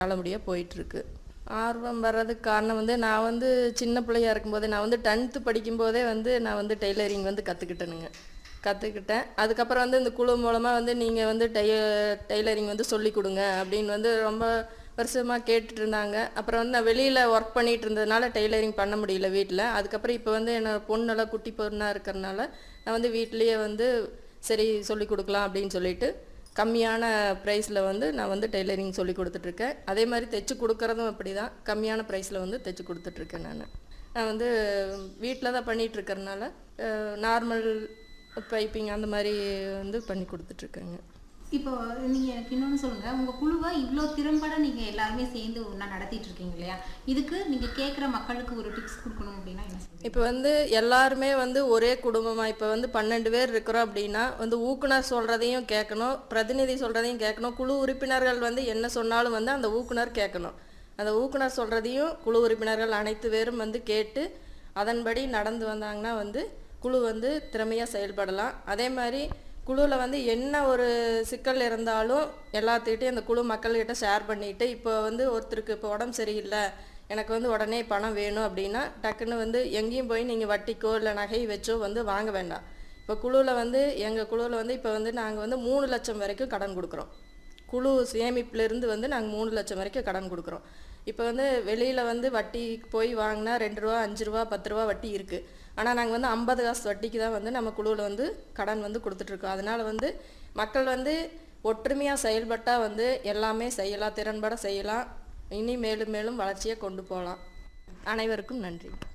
நல்லபடியாக போயிட்டுருக்கு ஆர்வம் வர்றதுக்கு காரணம் வந்து நான் வந்து சின்ன பிள்ளையா இருக்கும்போதே நான் வந்து டென்த்து படிக்கும்போதே வந்து நான் வந்து டெய்லரிங் வந்து கற்றுக்கிட்டேனுங்க கற்றுக்கிட்டேன் அதுக்கப்புறம் வந்து இந்த குழு மூலமாக வந்து நீங்கள் வந்து டெய் டெய்லரிங் வந்து சொல்லி கொடுங்க அப்படின்னு வந்து ரொம்ப வருஷமாக கேட்டுட்டு இருந்தாங்க அப்புறம் வந்து நான் வெளியில் ஒர்க் பண்ணிட்டு இருந்ததுனால டெய்லரிங் பண்ண முடியல வீட்டில் அதுக்கப்புறம் இப்போ வந்து என்னோட பொண்ணெல்லாம் குட்டி பொண்ணாக இருக்கிறனால நான் வந்து வீட்லேயே வந்து சரி சொல்லி கொடுக்கலாம் அப்படின்னு சொல்லிட்டு கம்மியான ப்ரைஸில் வந்து நான் வந்து டெய்லரிங் சொல்லி கொடுத்துட்ருக்கேன் அதே மாதிரி தைச்சு கொடுக்குறதும் அப்படி தான் கம்மியான ப்ரைஸில் வந்து தைச்சு கொடுத்துட்ருக்கேன் நான் நான் வந்து வீட்டில் தான் பண்ணிகிட்டு இருக்கறனால நார்மல் பைப்பிங் அந்த மாதிரி வந்து பண்ணி கொடுத்துட்ருக்கேங்க இப்போ நீங்க எனக்கு இன்னொன்னு சொல்லுங்க உங்க குழுவை இவ்வளோ திறம்பட நீங்க எல்லாருமே சேர்ந்து ஒன்றா நடத்திட்டு இருக்கீங்க இல்லையா இதுக்கு நீங்க கேட்குற மக்களுக்கு ஒரு டிப்ஸ் கொடுக்கணும் அப்படின்னா என்ன சொல்லுங்க இப்போ வந்து எல்லாருமே வந்து ஒரே குடும்பமாக இப்போ வந்து பன்னெண்டு பேர் இருக்கிறோம் அப்படின்னா வந்து ஊக்குனர் சொல்கிறதையும் கேட்கணும் பிரதிநிதி சொல்கிறதையும் கேட்கணும் குழு உறுப்பினர்கள் வந்து என்ன சொன்னாலும் வந்து அந்த ஊக்குனர் கேட்கணும் அந்த ஊக்குனர் சொல்கிறதையும் குழு உறுப்பினர்கள் அனைத்து பேரும் வந்து கேட்டு அதன்படி நடந்து வந்தாங்கன்னா வந்து குழு வந்து திறமையாக செயல்படலாம் அதே மாதிரி குழுவில் வந்து என்ன ஒரு சிக்கல் இருந்தாலும் எல்லாத்துக்கிட்டையும் அந்த குழு மக்கள்கிட்ட ஷேர் பண்ணிட்டு இப்போ வந்து ஒருத்தருக்கு இப்போ உடம்பு சரியில்லை எனக்கு வந்து உடனே பணம் வேணும் அப்படின்னா டக்குன்னு வந்து எங்கேயும் போய் நீங்கள் வட்டிக்கோ இல்லை நகை வச்சோ வந்து வாங்க வேண்டாம் இப்போ குழுவில் வந்து எங்கள் குழுவில் வந்து இப்போ வந்து நாங்கள் வந்து மூணு லட்சம் வரைக்கும் கடன் கொடுக்குறோம் குழு சேமிப்புலேருந்து வந்து நாங்கள் மூணு லட்சம் வரைக்கும் கடன் கொடுக்குறோம் இப்போ வந்து வெளியில் வந்து வட்டி போய் வாங்கினா ரெண்டு ரூபா அஞ்சு ரூபா பத்து ரூபா வட்டி இருக்குது ஆனால் நாங்கள் வந்து ஐம்பது காசு வட்டிக்கு தான் வந்து நம்ம குழுவில் வந்து கடன் வந்து கொடுத்துட்ருக்கோம் அதனால் வந்து மக்கள் வந்து ஒற்றுமையாக செயல்பட்டால் வந்து எல்லாமே செய்யலாம் திறன்பட செய்யலாம் இனி மேலும் மேலும் வளர்ச்சியை கொண்டு போகலாம் அனைவருக்கும் நன்றி